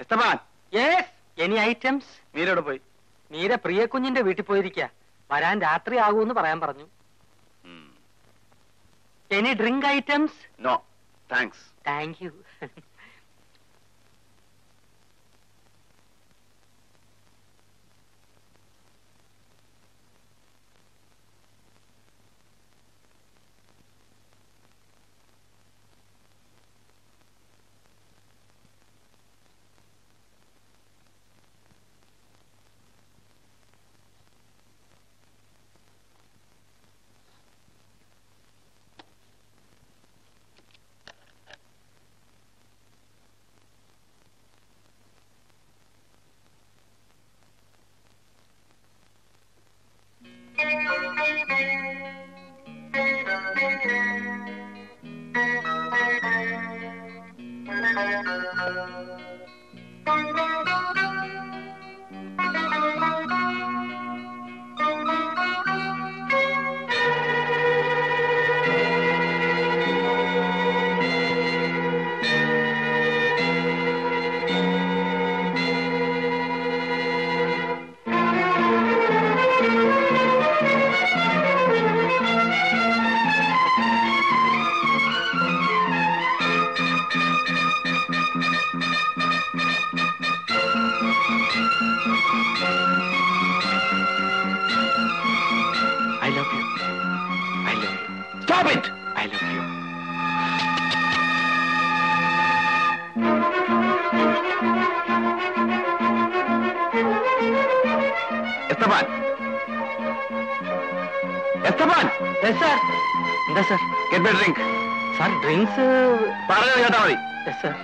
എസ്തപാൻ yes any items മീരയോടെ പോയി മീര പ്രിയ കുഞ്ഞിന്റെ വീട്ടിൽ പോയിരിക്ക വരാൻ രാത്രി ആകൂന്ന് പറയാൻ പറഞ്ഞു any drink items no thanks thank you I love you I love you stop it I love you Esthappan Esthappan yes sir എന്താ sir get my drink sir drinks പറഞ്ഞത് കേട്ടാ മതി യെസ് സാർ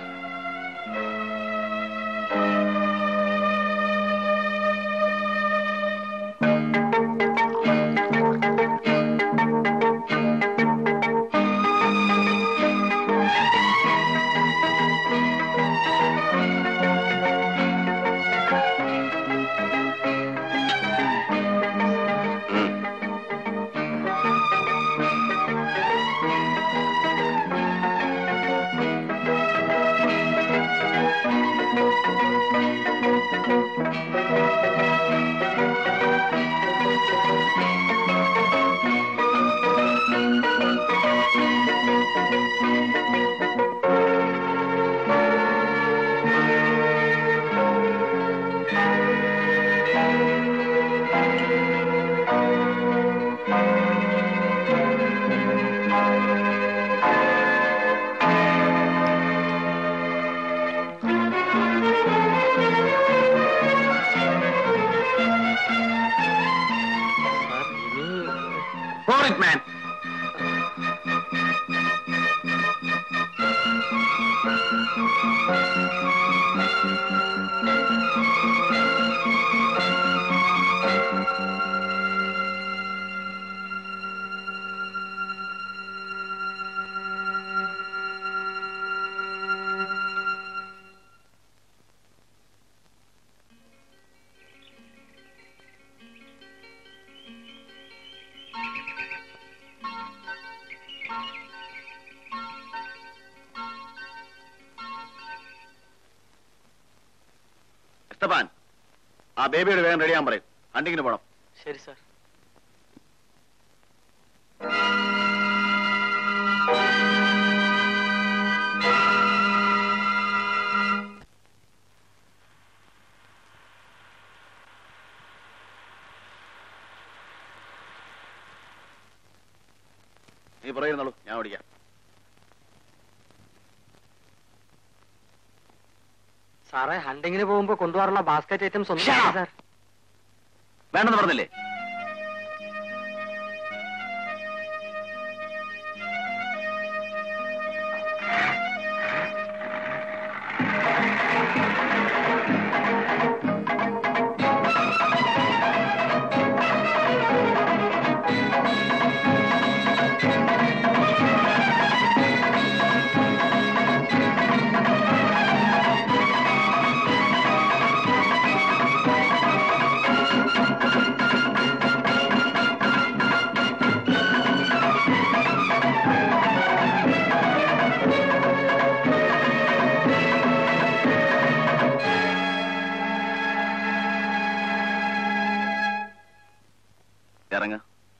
സാർ ഇനി ഫോർ ഇറ്റ് മാൻ എസ്തപാൻ ആ ബേബിയോട് വേഗം റെഡിയാൻ പറയും ഹണ്ടിങ്ങിന് പോണം ശരി സാർ നീ പറയുന്നുള്ളൂ ഞാൻ ഓടിക്കാം സാറേ ഹണ്ടിങ്ങിന് പോകുമ്പോ കൊണ്ടുപോകാറുള്ള ബാസ്ക്കറ്റ് ഐറ്റംസ് ഒന്നും Shut up. സാർ വേണ്ടെന്ന് പറഞ്ഞില്ലേ ഇറങ്ങ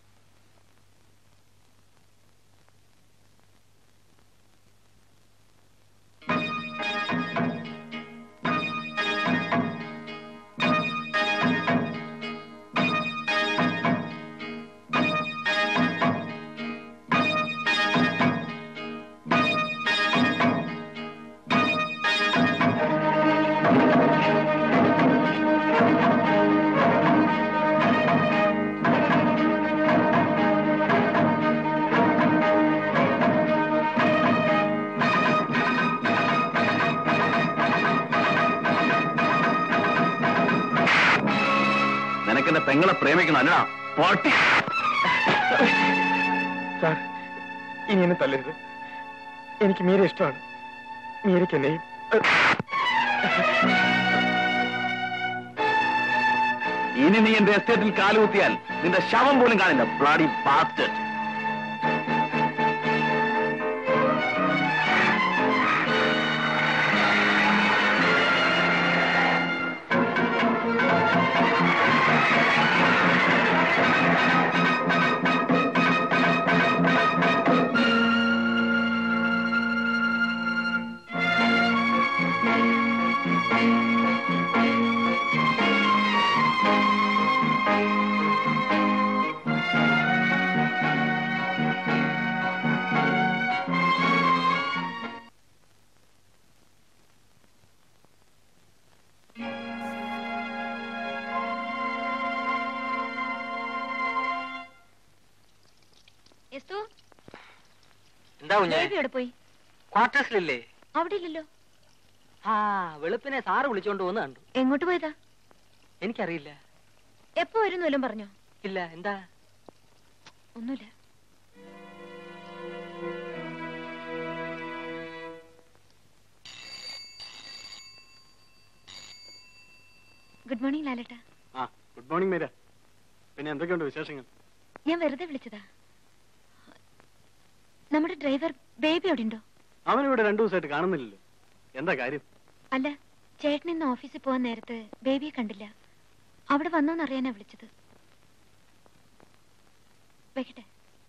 നിനക്കെന്റെ പെങ്ങളെ പ്രേമിക്കണം അല്ലടാ പൊട്ടി സാർ ഇനി എന്നെ തല്ലരുത് എനിക്ക് മീര ഇഷ്ടമാണ് മീരയ്ക്ക് എന്നെയും ഇനി നീ എന്റെ എസ്റ്റേറ്റിൽ കാലുകുത്തിയാൽ നിന്റെ ശവം പോലും കാണില്ല ബ്ലാഡി ബാസ്റ്റഡ് എസ്തു എന്താ കുഞ്ഞെ ബേബി എവിടെ പോയി ക്വാർട്ടേഴ്സിലില്ലേ അവിടെ ഇല്ലല്ലോ ആ വെളുപ്പിനെ സാറ് വിളിച്ചോണ്ട് വന്ന് കണ്ടു എങ്ങോട്ട് പോയതാ എനിക്കറിയില്ല എപ്പോ വരുന്നു വല്ലതും പറഞ്ഞോ ഇല്ല എന്താ ഒന്നുമില്ല ഗുഡ് മോർണിംഗ് ലാലേട്ട ആ ഗുഡ് മോർണിംഗ് മീര പിന്നെ എന്തൊക്കെയുണ്ട് വിശേഷങ്ങൾ ഞാൻ വെറുതെ വിളിച്ചതാ നമ്മുടെ ഡ്രൈവർ ബേബി അവിടെ ഉണ്ടോ അവനിവിടെ രണ്ടു ദിവസമായിട്ട് കാണുന്നില്ലല്ലോ എന്താ കാര്യം അല്ല ചേട്ടൻ ഇന്ന് ഓഫീസിൽ പോകാൻ നേരത്ത് ബേബിയെ കണ്ടില്ല അവിടെ വന്നോന്ന് അറിയാനാ വിളിച്ചത് വെക്കട്ടെ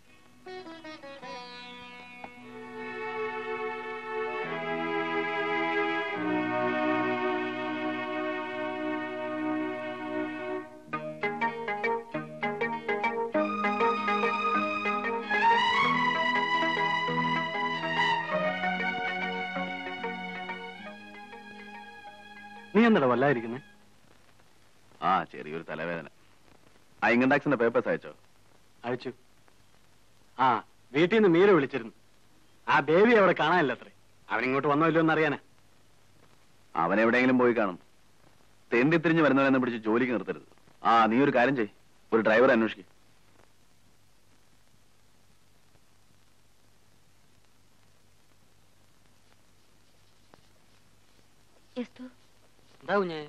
നീ എന്താ വല്ലാതിരിക്കുന്നേ ആ ചെറിയൊരു തലവേദന ആ ഇൻകം ടാക്സിന്റെ പേപ്പേഴ്സ് അയച്ചോ അയച്ചു ആ വീട്ടിൽ നിന്ന് മീര വിളിച്ചിരുന്നു ആ ബേബി അവിടെ കാണാനില്ല അത്രേ അവനിങ്ങോട്ട് വന്നോ ഇല്ലയോ എന്ന് അറിയാനാ അവൻ എവിടെയെങ്കിലും പോയി കാണും തെണ്ടി തിരിഞ്ഞ് വരുന്നവരെന്ന് പിടിച്ച് ജോലിക്ക് നിർത്തരുത് ആ നീ ഒരു കാര്യം ചെയ് ഒരു ഡ്രൈവറെ അന്വേഷിക്കും എസ്തു എന്താ കുഞ്ഞെ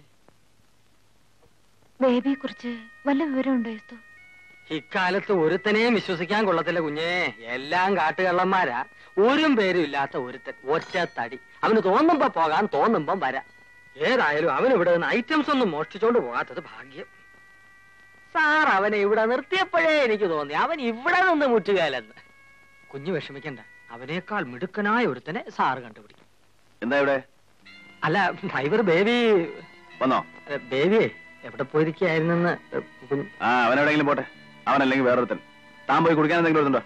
ബേബിയെ കുറിച്ച് വല്ല വിവരമുണ്ടോ എസ്തു ഇക്കാലത്ത് ഒരുത്തനെയും വിശ്വസിക്കാൻ കൊള്ളത്തില്ല കുഞ്ഞേ എല്ലാം കാട്ടുകള്ളന്മാരാ ഒരു പേരും ഇല്ലാത്ത ഒരുത്തൻ ഒറ്റ തടി അവന് തോന്നുമ്പോ പോകാൻ തോന്നുമ്പം വരാം ഏതായാലും അവൻ ഇവിടെ നിന്ന് ഐറ്റംസ് ഒന്നും മോഷ്ടിച്ചോണ്ട് പോകാത്തത് ഭാഗ്യം സാർ അവനെ ഇവിടെ നിർത്തിയപ്പോഴേ എനിക്ക് തോന്നി അവൻ ഇവിടെ നിന്ന് മുറ്റുകയല്ലെന്ന് കുഞ്ഞു വിഷമിക്കണ്ട അവനേക്കാൾ മിടുക്കനായ ഒരുത്തനെ സാറ് കണ്ടുപിടിക്കും എന്താ ഇവിടെ അല്ല ഡ്രൈവർ ബേബി വന്നോ ഏ, ബേബിയെ എവിടെ പോയിരിക്കായിരുന്നെന്ന് ഏ, കുഞ്ഞ് ആ അവൻ എവിടെയെങ്കിലും പോട്ടെ അവനല്ലെങ്കിൽ വേറൊരുത്തൻ താൻ പോയി കുടിക്കാൻ എന്തെങ്കിലും എടുത്തുണ്ടോ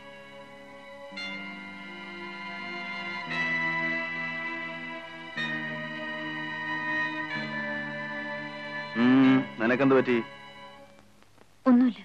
ഉം, നിനക്കെന്ത് പറ്റി ഒന്നുമില്ല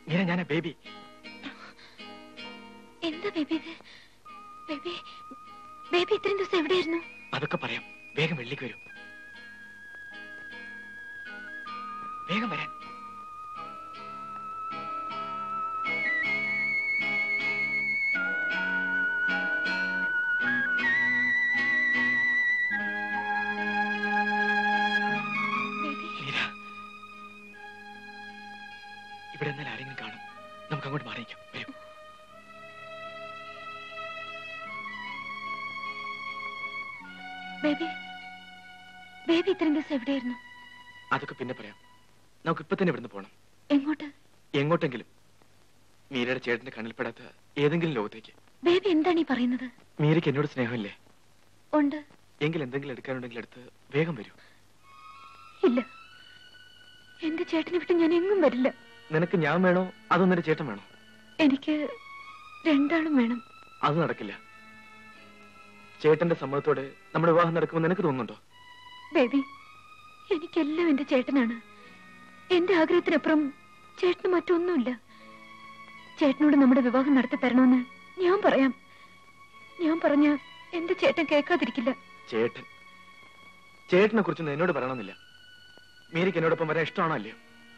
മീര ഞാനാ ബേബി എന്താ ബേബി ഇത് ബേബി ബേബി ഇത്രയും ദിവസം എവിടെയായിരുന്നു അതൊക്കെ പറയാം വേഗം വെള്ളിക്ക് വരൂ വേഗം വരാൻ ബേബി മീര ഇവിടെ എന്നാൽ ആരെങ്കിലും കാണും നമുക്ക് അങ്ങോട്ട് മാറിയിക്കാം വരൂ ബേബി ബേബി ഇത്രയും ദിവസം എവിടെയായിരുന്നു അതൊക്കെ പിന്നെ പറയാം നമുക്ക് ഇപ്പൊ തന്നെ ഇവിടുന്ന് പോണം എങ്ങോട്ട് എങ്ങോട്ടെങ്കിലും മീരയുടെ ചേട്ടന്റെ കണ്ണിൽപ്പെടാത്ത ഏതെങ്കിലും ലോകത്തേക്ക് ബേബി എന്താണ് ഈ പറയുന്നത് മീരയ്ക്ക് എന്നോട് സ്നേഹമില്ലേ ഉണ്ട് എങ്കിൽ എന്തെങ്കിലും എടുക്കാനുണ്ടെങ്കിൽ എടുത്ത് വേഗം വരൂ ഇല്ല എന്റെ ചേട്ടനെ വിട്ട് ഞാൻ എങ്ങും വരില്ല നിനക്ക് ഞാൻ വേണോ അതോ നിന്റെ ചേട്ടൻ വേണോ എനിക്ക് രണ്ടാളും വേണം അത് നടക്കില്ല ചേട്ടന്റെ സമ്മതത്തോടെ നമ്മുടെ വിവാഹം നടക്കുമെന്ന് നിനക്ക് തോന്നുന്നുണ്ടോ ബേബി എനിക്കെല്ലാം എന്റെ ചേട്ടനാണ് എന്റെ ആഗ്രഹത്തിനപ്പുറം ചേട്ടന് മറ്റൊന്നുമില്ല ചേട്ടനോട് നമ്മുടെ വിവാഹം നടത്തി തരണമെന്ന് ഞാൻ പറയാം ഞാൻ പറഞ്ഞ എന്റെ ചേട്ടൻ കേൾക്കാതിരിക്കില്ല ചേട്ടൻ ചേട്ടനെ കുറിച്ചൊന്നും എന്നോട് പറയണമെന്നില്ല മീരയ്ക്ക് എന്നോടൊപ്പം വരാൻ ഇഷ്ടമാണോ അല്ലയോ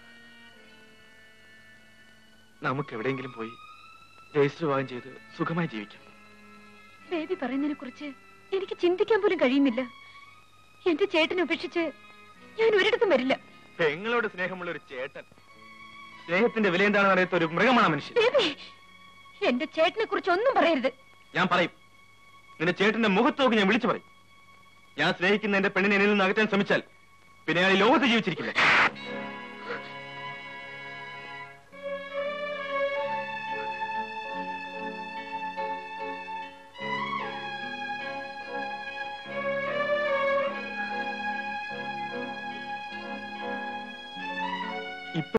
നമുക്ക് എവിടെയെങ്കിലും പോയി രജിസ്റ്റർ വിവാഹം ചെയ്ത് സുഖമായി ജീവിക്കാം ബേബി പറയുന്നതിനെ കുറിച്ച് എനിക്ക് ചിന്തിക്കാൻ പോലും കഴിയുന്നില്ല എന്റെ ചേട്ടനെ ഉപേക്ഷിച്ച് ഞാൻ ഒരിടത്തും വരില്ല പെങ്ങളോട് സ്നേഹമുള്ള ഒരു ചേട്ടൻ സ്നേഹത്തിന്റെ വില എന്താണെന്ന് അറിയാത്ത ഒരു മൃഗമാണ് ആ മനുഷ്യൻ ബേബി എന്റെ ചേട്ടനെ കുറിച്ച് ഒന്നും പറയരുത് ഞാൻ പറയും നിന്റെ ചേട്ടന്റെ മുഖത്ത് നോക്കി ഞാൻ വിളിച്ചു പറയും ഞാൻ സ്നേഹിക്കുന്ന എന്റെ പെണ്ണിനെ എന്നിൽ നിന്ന് അകറ്റാൻ ശ്രമിച്ചാൽ പിന്നെ അയാൾ ഈ ലോകത്ത് ജീവിച്ചിരിക്കില്ല